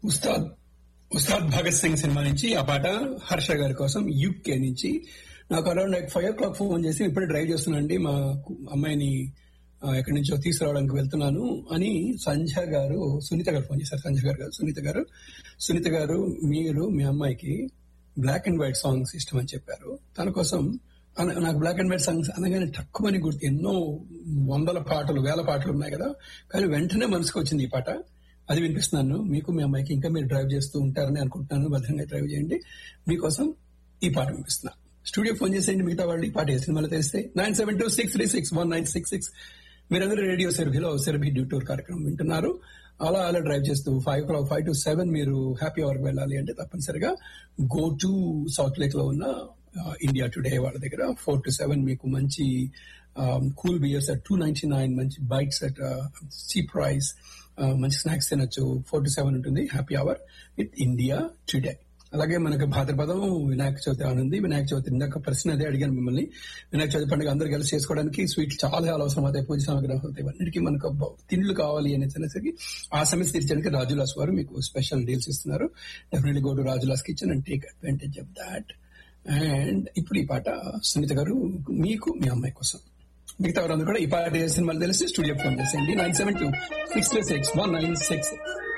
Ustaad Ustaad Bhagat Singh cinema నుంచి ఆ పాట హర్ష గారి కోసం యూకే నుంచి నాకు around like five o'clock phone చేసి ఇప్పుడే డ్రైవ్ చేస్తున్నానండి మా కు- అమ్మాయిని ఆ, ఎక్కడి నుంచో తీసుకురావడానికి వెళ్తున్నాను అని సంధ్య గారు సునీత గారు ఫోన్ చేశారు సంధ్య గారు కాదు, సునీత గారు సునీత గారు మీరు మీ అమ్మాయికి బ్లాక్ అండ్ వైట్ సాంగ్స్ ఇష్టం అని చెప్పారు తన కోసం అన- నాకు బ్లాక్ అండ్ వైట్ సాంగ్స్ అనగానే తక్కువని గుర్తు ఎన్నో వందల పాటలు వేల పాటలు ఉన్నాయి కదా కానీ వెంటనే మనసుకు వచ్చింది ఈ పాట అది వినిపిస్తున్నాను మీకు మీ అమ్మాయికి ఇంకా మీరు డ్రైవ్ చేస్తూ ఉంటారని అనుకుంటున్నాను భద్రంగా డ్రైవ్ చేయండి మీకోసం ఈ పాట వినిపిస్తున్నా స్టూడియో ఫోన్ చేసేయండి మిగతా వాళ్ళు ఈ పాట ఏ సినిమాలో తెలిస్తే nine seven two six three six one nine six six మీరందరూ రేడియో సెర్బీలో సెర్బీ డ్యూ టూర్ కార్యక్రమం వింటున్నారు అలా అలా డ్రైవ్ చేస్తూ five clock five to seven మీరు హ్యాపీ అవర్ వెళ్ళాలి అంటే తప్పనిసరిగా గో టు సౌత్ లేక్ లో ఉన్న ఇండియా టుడే వాళ్ళ దగ్గర ఫోర్ టు సెవెన్ మీకు మంచి cool beers at two ninety nine మంచి బైక్స్ అట్ చీప్ ప్రైస్ మంచి స్నాక్స్ తినొచ్చు ఫోర్ టు సెవెన్ ఉంటుంది happy hour with India today అలాగే మనకు భాద్రపదం వినాయక చవితి అని ఉంది వినాయక చవితి ఇందాక ప్రశ్న అదే అడిగాను మిమ్మల్ని వినాయక చవితి పండుగ అందరు కలిసి చేసుకోవడానికి స్వీట్లు చాలా చాలా అవసరం అవుతాయి పూజ సామగ్రి అవసరం అవుతాయి ఇవన్నిటికీ మనకు బ- తిండ్లు కావాలి అని అనేసరికి ఆ సమస్య తీర్చడానికి రాజులాస్ వారు మీకు స్పెషల్ డీల్స్ ఇస్తున్నారు definitely go to Rajulas kitchen and take advantage of that and ఇప్పుడు ఈ పాట సునీత గారు మీకు మీ అమ్మాయి కోసం మిగతా వారందరూ కూడా ఈ పాట ఏ సినిమాలు తెలిసి స్టూడియో ఫోన్ చేసేయండి nine seven two six three six one nine six